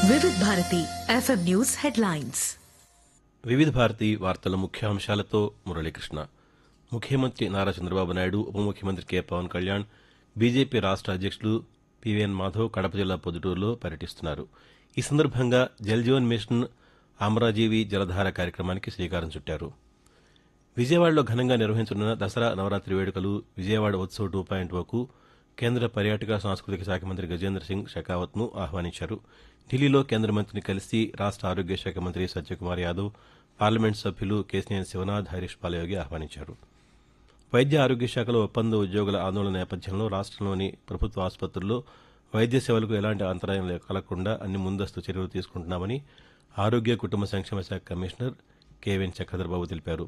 వివిధ Bharati FM news headlines వివిధ భారతి వార్తల ముఖ్యాంశాలతో మురళీకృష్ణ ముఖ్యమంత్రి నారా చంద్రబాబు నాయుడు ఉప ముఖ్యమంత్రి కె పవన్ కళ్యాణ్ బీజేపీ రాష్ట్ర అధ్యక్షులు పివిఎన్ మాధవ్ కడప జిల్లా పొద్దుటూరులో పర్యటిస్తున్నారు ఈ సందర్భంగా జల్జీవన్ మిషన్ అమరాజీవి జలధార కార్యక్రమానికి శ్రీకారం చుట్టారు విజయవాడలో ఘనంగా నిర్వహించనున్న దసరా నవరాత్రి వేడుకలు విజయవాడ ఉత్సవ్ టూ పాయింట్ ఓకు కేంద్ర పర్యాటక సాంస్కృతిక శాఖ మంత్రి గజేంద్ర సింగ్ షెకావత్ను ఆహ్వానించారు ఢిల్లీలో కేంద్ర మంత్రిని కలిసి రాష్ట ఆరోగ్య శాఖ మంత్రి సత్యకుమార్ యాదవ్ పార్లమెంట్ సభ్యులు కేసినేని శివనాథ్ హరీష్ పాలయోగి ఆహ్వానించారు వైద్య ఆరోగ్య శాఖలో ఒప్పంద ఉద్యోగుల ఆందోళన నేపథ్యంలో రాష్ట్రంలోని ప్రభుత్వ ఆసుపత్రుల్లో వైద్య సేవలకు ఎలాంటి అంతరాయం లే- కలగకుండా అన్ని ముందస్తు చర్యలు తీసుకుంటున్నామని ఆరోగ్య కుటుంబ సంక్షేమ శాఖ కమిషనర్ కేవెన్ చక్రధర్బాబు తెలిపారు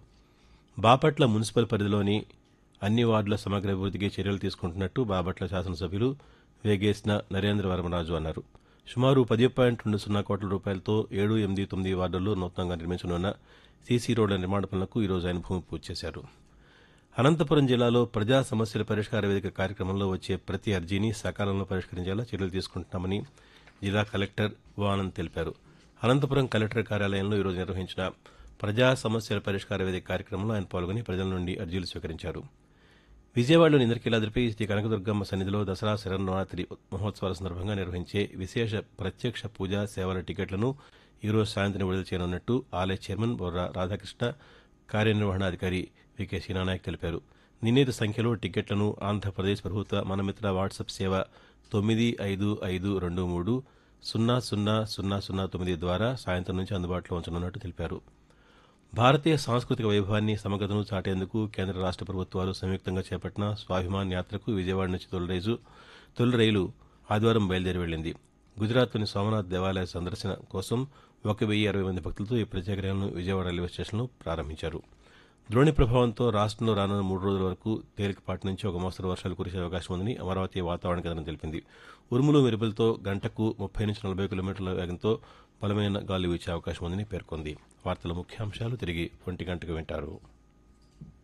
బాపట్ల మున్సిపల్ పరిధిలోని అన్ని వార్డుల సమగ్ర అభివృద్ధికి చర్యలు తీసుకుంటున్నట్టు బాపట్ల శాసనసభ్యులు వేగేసిన నరేంద్ర వర్మరాజు అన్నారు సుమారు పది పాయింట్ రెండు సున్నా కోట్ల రూపాయలతో ఏడు ఎనిమిది తొమ్మిది వార్డుల్లో నూతనంగా నిర్మించనున్న సీసీ రోడ్ల నిర్మాణ పనులకు ఈరోజు ఆయన భూమి పూజ చేశారు అనంతపురం జిల్లాలో ప్రజా సమస్యల పరిష్కార వేదిక కార్యక్రమంలో వచ్చే ప్రతి అర్జీని సకాలంలో పరిష్కరించేలా చర్యలు తీసుకుంటున్నామని జిల్లా కలెక్టర్ ఓ ఆనంద్ తెలిపారు అనంతపురం కలెక్టర్ కార్యాలయంలో ఈరోజు నిర్వహించిన ప్రజా సమస్యల పరిష్కార వేదిక కార్యక్రమంలో ఆయన పాల్గొని ప్రజల నుండి అర్జీలు స్వీకరించారు విజయవాడలోని ఇంద్రకీలాద్రిపై శ్రీ కనకదుర్గమ్మ సన్నిధిలో దసరా శరన్నవరాత్రి మహోత్సవాల సందర్భంగా నిర్వహించే విశేష ప్రత్యక్ష పూజా సేవల టికెట్లను ఈరోజు సాయంత్రం విడుదల చేయనున్నట్టు ఆలయ చైర్మన్ బొర్రా రాధాకృష్ణ కార్యనిర్వహణాధికారి వికే సీనానాయక్ తెలిపారు నిర్ణీత సంఖ్యలో టికెట్లను ఆంధ్రప్రదేశ్ ప్రభుత్వ మనమిత్ర వాట్సాప్ సేవ తొమ్మిది ఐదు ఐదు రెండు మూడు సున్నా సున్నా సున్నా సున్నా తొమ్మిది ద్వారా సాయంత్రం నుంచి అందుబాటులో ఉంచనున్నట్టు తెలిపారు భారతీయ సాంస్కృతిక వైభవాన్ని సమగ్రతను చాటేందుకు కేంద్ర రాష్ట ప్రభుత్వాలు సంయుక్తంగా చేపట్టిన స్వాభిమాన్ యాత్రకు విజయవాడ నుంచి తొలి రైలు తొలి రైలు ఆదివారం బయలుదేరి వెళ్లింది గుజరాత్లోని సోమనాథ్ దేవాలయ సందర్శన కోసం ఒక వెయ్యి అరవై మంది భక్తులతో ఈ ప్రత్యేక రైలును విజయవాడ రైల్వే స్టేషన్లో ప్రారంభించారు ద్రోణి ప్రభావంతో రాష్ట్రంలో రానున్న మూడు రోజుల వరకు తేలికపాటి నుంచి ఒక మోస్తరు వర్షాలు కురిసే అవకాశం ఉందని అమరావతి వాతావరణ కేంద్రం తెలిపింది ఉరుములు మెరుపులతో గంటకు ముప్పై నుంచి నలభై కిలోమీటర్ల వేగంతో బలమైన గాలి వీచే అవకాశం ఉందని పేర్కొంది వార్తల ముఖ్యాంశాలు తిరిగి ఒంటి గంటకు వింటారు